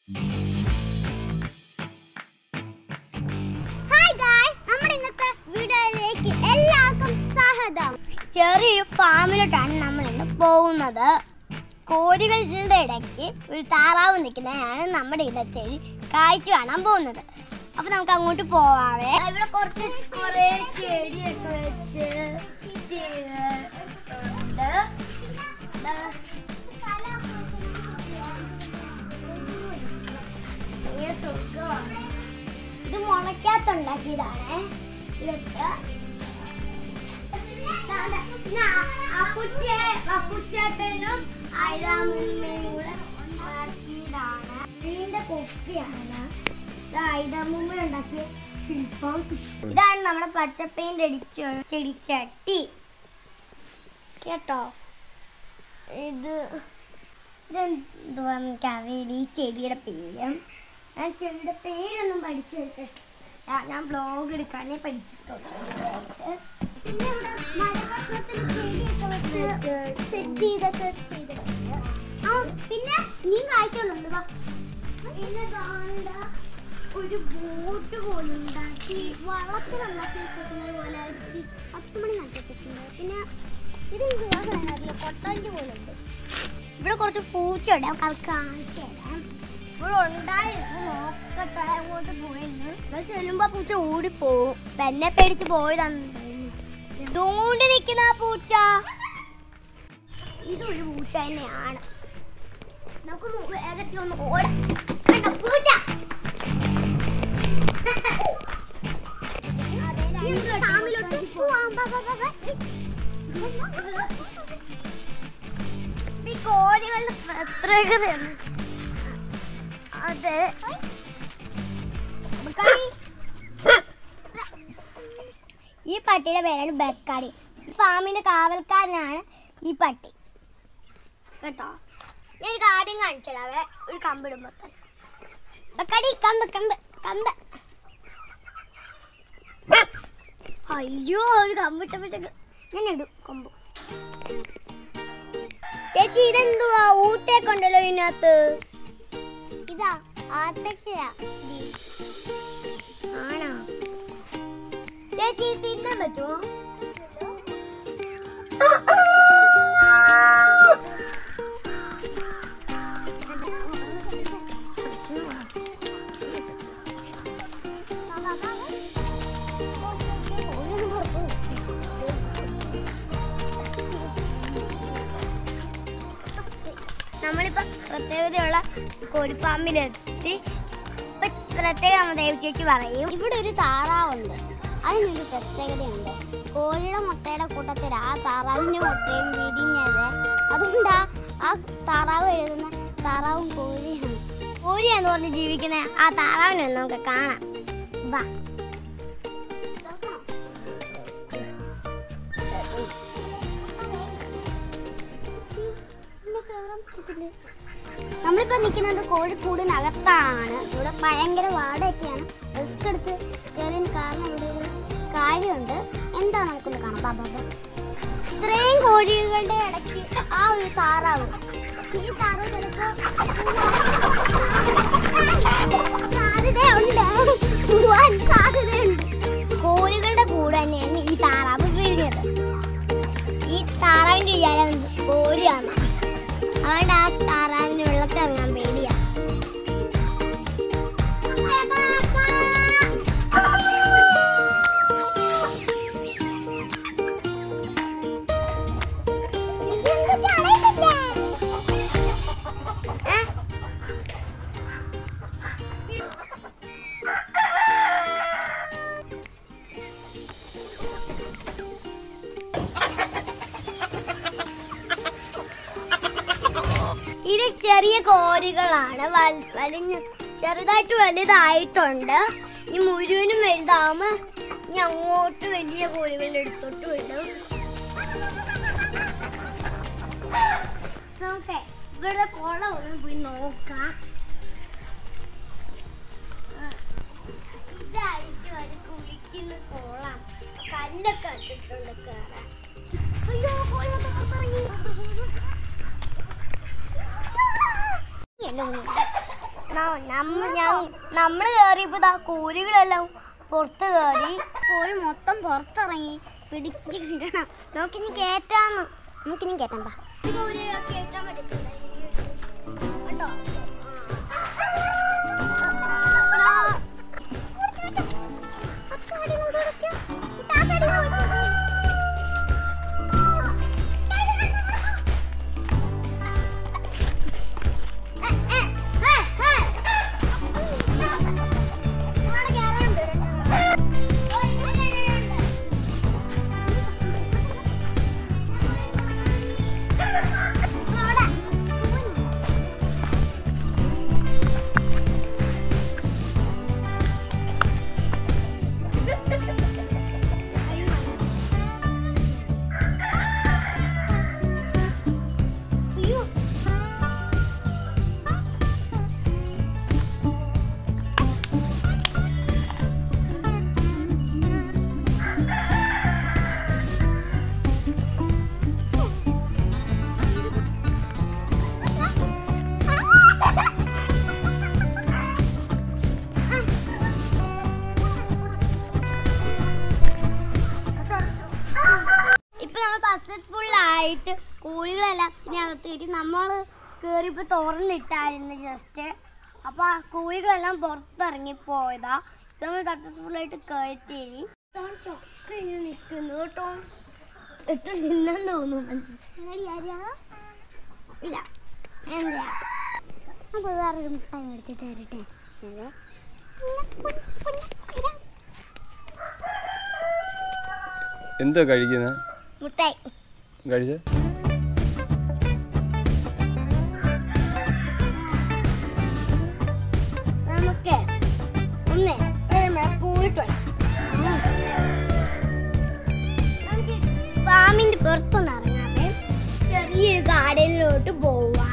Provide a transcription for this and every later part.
Hi guys നമ്മുടെ ഇന്നത്തെ വീഡിയോയിലേക്ക് എല്ലാവർക്കും സ്വാഗതം ചെറിയൊരു ഫാമിലോട്ടാണ് നമ്മൾ ഇന്ന് പോകുന്നത് കോഴികളുടെ ഇടയ്ക്ക് ഒരു താറാവ് നിൽക്കുന്നതാണ് നമ്മുടെ ഇന്നത്തെ ഒരു കാഴ്ച കാണാൻ പോകുന്നത് അപ്പൊ നമുക്ക് അങ്ങോട്ട് പോവാവേ ഇവിടെ കുറച്ച് കുറേ ചെടിയൊക്കെ വെച്ച് ചെയ്തിട്ടുണ്ട്. ദാ. ഭയങ്കര സുഖമാണ് ഇത് മുളയ്ക്കകത്തുണ്ടാക്കിയതാണേ ഇതൊക്കെ അപ്പുച്ചേട്ടനും ഐതാമുമ്മയും കൂടെ ഉണ്ടാക്കിയതാണ് ഇതിന്റെ കുപ്പിയാണ് ഇത് ഐതാമുമ്മ ഉണ്ടാക്കിയ ശില്പം ഇതാണ് നമ്മുടെ പച്ചപ്പേന്റ് അടിച്ച ചെടിച്ചട്ടി കേട്ടോ ഇത് ഇതെന്തുവാ എനിക്കറിയില്ല ഈ ചെടിയുടെ പേര് ഞാൻ ചെടിയുടെ പേരൊന്നും പഠിച്ചു വെച്ചിട്ട് ഞാൻ ബ്ലോഗ് എടുക്കാനേ പഠിച്ചിട്ടുള്ളൂ പിന്നെ ഇവിടെ മരകഷ്ണത്തിൽ ചെടിയൊക്കെ വെച്ച് സെറ്റ് ചെയ്തൊക്കെ ചെയ്തിട്ടുണ്ട് ആ പിന്നെ നീ കാഴ്ചകളുണ്ട് വാ പിന്നെ കാണണ്ട ഒരു ബോട്ട് പോലെ ഉണ്ടാക്കി വള്ളത്തിലുണ്ടാക്കി വെച്ചിരിക്കുന്നത് പോലെ ഒരു പത്ത് മണി നട്ടിട്ടുണ്ട് പിന്നെ ഇത് അറിയില്ല കൊട്ടാഞ്ചി പോലെ ഉണ്ട് ഇവിടെ കുറച്ച് പൂച്ചയുണ്ട് നമുക്ക് അത് കാണിച്ചു തരാം ഇവിടെ ഉണ്ടായിരുന്നു നോക്കട്ടെ അങ്ങോട്ട് പോയിരുന്നു ഇവിടെ ചെല്ലുമ്പോ പൂച്ച ഓടിപ്പോവും എന്നെ പേടിച്ച് പോയതാന്ന് തോന്നുന്നു ഇതുകൊണ്ട് നിൽക്കുന്ന ആ പൂച്ച ഇതൊരു പൂച്ച തന്നെയാണ് നമുക്കൊന്ന് വേഗത്തിൽ ഒന്ന് ഓടാം കണ്ടോ, പൂച്ച ഫാമിലോട്ട് പോവാം ബാ, ബാ, ബാ, ബാ. ഈ കോഴികളുടെ പ്രത്യേകതയാണ് അതെ ഈ പട്ടിയുടെ പേരാണ് ബക്കാടി ഫാമിന്റെ കാവൽക്കാരനാണ് ഈ പട്ടി കേട്ടോ ഞാൻ ഒരു കാര്യം കാണിച്ചിടാവേ ഒരു കമ്പിടുമ്പോ തന്നെ ബക്കാടി കമ്പ് കമ്പ് കമ്പ് അയ്യോ ഒരു കമ്പിട്ടപ്പോഴത്തേക്ക് ഞാൻ ഇടും കൊമ്പ് ചേച്ചി ഇതെന്തുവാ ഊട്ടയൊക്കെ ഉണ്ടല്ലോ ഇതിനകത്ത് ഇതാ ആത്തക്കയാ ആണോ ചേച്ചി ഇത് തിന്നാൻ പറ്റുമോ നമ്മളിപ്പോ പ്രത്യേകതയുള്ള കോഴിഫാമിലെത്തി ഇപ്പൊ പ്രത്യേകം നമ്മ ദേവി ചേച്ചി പറയും ഇവിടെ ഒരു താറാവുണ്ട് അതിനൊരു പ്രത്യേകതയുണ്ട് കോഴിയുടെ മുട്ടയുടെ കൂട്ടത്തിൽ ആ താറാവിന്റെ മുട്ടയും വിരിഞ്ഞത് അതുകൊണ്ടാ ആ താറാവ് എഴുതുന്ന താറാവും കോഴിയാണ് കോഴിയാന്ന് പറഞ്ഞ് ജീവിക്കുന്ന ആ താറാവിനെ നമുക്ക് കാണാം വാ നമ്മളിപ്പോ നിൽക്കുന്നത് കോഴിക്കൂടിനകത്താണ് ഇവിടെ ഭയങ്കര വാടകയൊക്കെയാണ് റിസ്ക് എടുത്ത് കയറിയ കാരണം ഇവിടെ ഒരു കാര്യമുണ്ട് എന്താ നമുക്കൊന്ന് കാണാം ബാ, ബാ, ബാ. ഇത്രയും കോഴികളുടെ ഇടയ്ക്ക് ആ ഒരു താറാവ് ഈ താറാവ് ചിലപ്പോ സാധ്യതയുണ്ട് പോവാൻ സാധ്യതയുണ്ട് കോഴികളുടെ കൂടെ തന്നെയാണ് ഈ താറാവ് വീഴുന്നത് ഈ താറാവിന്റെ വിചാരം കോഴിയാണ് അതുകൊണ്ട് ആ താറാവിന് വെള്ളത്തിൽ ഇറങ്ങാൻ പേടിയാ ഏ? ഇത് ചെറിയ കോഴികളാണ് വൽ- വലിഞ്ഞ് ചെറുതായിട്ട് വലുതായിട്ടുണ്ട് ഇനി മുഴുവനും വലുതാവുമ്പോ ഇനി അങ്ങോട്ട് വലിയ കോഴികളുടെ അടുത്തോട്ട് വിടും നോക്കേ ഇവിടെ കുളം ഒന്ന് പോയി നോക്കാം ആ, ഇതായിരിക്കും അത് കുളിക്കുന്ന കുളം കല്ലൊക്കെ ഇട്ടിട്ടുണ്ട് കയറാൻ അയ്യോ കോഴി വന്ന് പുറത്തിറങ്ങി. എന്നെ മുന്നിൽ. നമ്മൾ നമ്മൾ കയറിയപ്പോ ഇതാ കോഴികളെല്ലാം പുറത്ത് കയറി കോഴി മൊത്തം പുറത്തിറങ്ങി പിടിച്ച് കിട്ടണം നോക്കിനി കേറ്റാന്ന് നമുക്കിനി കേട്ടണ്ട കേട്ടാൻ പറ്റത്തില്ല കണ്ടോ അയ്യോ ഇപ്പൊ നമ്മൾ സക്സസ്ഫുൾ ആയിട്ട് കോഴികളെല്ലാം ഇതിനകത്ത് കയറ്റി നമ്മൾ കയറിയപ്പോ തുറന്നിട്ടായിരുന്നു ജസ്റ്റ് അപ്പൊ ആ കോഴികളെല്ലാം പുറത്തിറങ്ങി പോയതാ ഇപ്പൊ നമ്മൾ സക്സസ്ഫുൾ ആയിട്ട് കയറ്റി ചൊക്ക ഇങ്ങനെ നിൽക്കുന്നു കേട്ടോ എടുത്ത് തിന്നാൻ തോന്നുന്നു ഇല്ല എന്താ അപ്പോൾ വേറൊരു മുട്ടായി മേടിച്ചിട്ട് തരട്ടെ അതെ എന്താ കഴിക്കുന്നത് മുട്ടായി കഴിച്ച നമുക്ക് ഒന്ന് ഒരു മഴ പോയിട്ട് വരാം. നമുക്ക് ഫാമിന്റെ പുറത്തൊന്ന് ഇറങ്ങാതെ ചെറിയൊരു ഗാർഡനിലോട്ട് പോവാം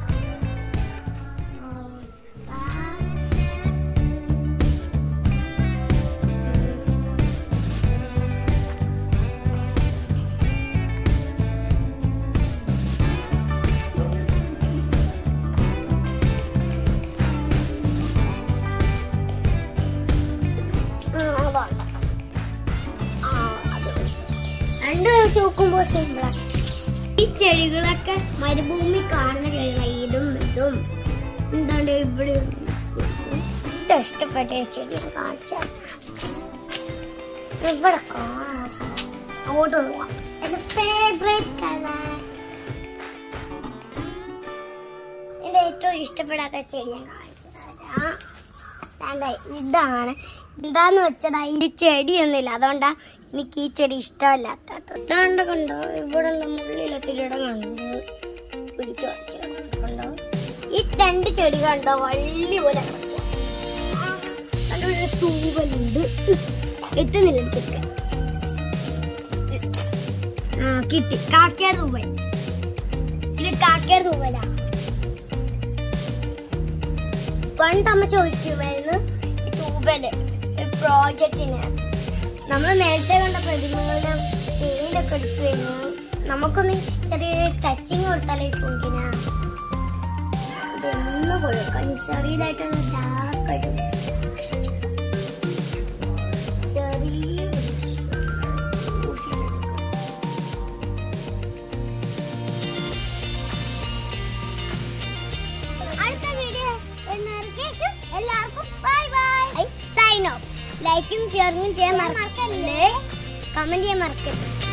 ആ, അതാ. ആ, അത് രണ്ട് വെച്ച് നോക്കുമ്പോ സിമ്പിളാ ഈ ചെടികളൊക്കെ മരുഭൂമി കാണുന്ന ചെടികളാ ഇതും ഇതും എന്താണ്ട് ഇവിടെ ഏറ്റവും ഇഷ്ടപ്പെട്ട ചെടി കാണിച്ച ഇവിടെ കാണാം അങ്ങോട്ട് പോവാം എന്റെ ഫേവറേറ്റ് കളർ എന്റെ ഏറ്റവും ഇഷ്ടപ്പെടാത്ത ചെടി ഞാൻ കാണിച്ചു തരാം ദാണ്ട ഇതാണ് എന്താന്ന് വെച്ചടാ ഈ ചെടിയൊന്നുമില്ല അതുകൊണ്ടാ എനിക്ക് ഈ ചെടി ഇഷ്ടമല്ലാത്തത് ഇതാണ്ട് കണ്ടോ ഇവിടെ ഉള്ള മുള്ളിലൊക്കെ ഒരിടം കണ്ടു പിടിച്ചു വച്ചു കണ്ടോ ഈ രണ്ട് ചെടി കണ്ടോ വള്ളി പോലെ കിടക്കുവാ. കണ്ടോ ഒരു തൂവലുണ്ട് എത്തുന്നില്ല എടുത്തിട്ട് ആ കിട്ടി കാക്കയുടെ തൂവൽ ഇത് കാക്കയുടെ തൂവലാ പണ്ട് അമ്മ ചോദിക്കുമായിരുന്നു ഈ തൂബല് പ്രോജക്റ്റിന് നമ്മൾ നേരത്തെ കണ്ട പ്രതിമകളുടെ പെയിന്റ് ഒക്കെ അടിച്ചു കഴിഞ്ഞു നമുക്കൊന്ന് ചെറിയ ടച്ചിങ് കൊടുത്താലേ ചൂണ്ടിന ഇതൊന്ന് കൊടുക്കാം ചെറിയതായിട്ടൊന്ന് ഡാർക്ക് ആയിട്ട് ചെറിയ അടുത്ത വീഡിയോ എന്നേക്കും എല്ലാവർക്കും ബൈ ബൈ സൈൻ ഓഫ് ലൈക്കും ഷെയറിങ്ങും ചെയ്യാൻ മറക്കല്ലേ കമന്റ് ചെയ്യാൻ മറക്കരുത്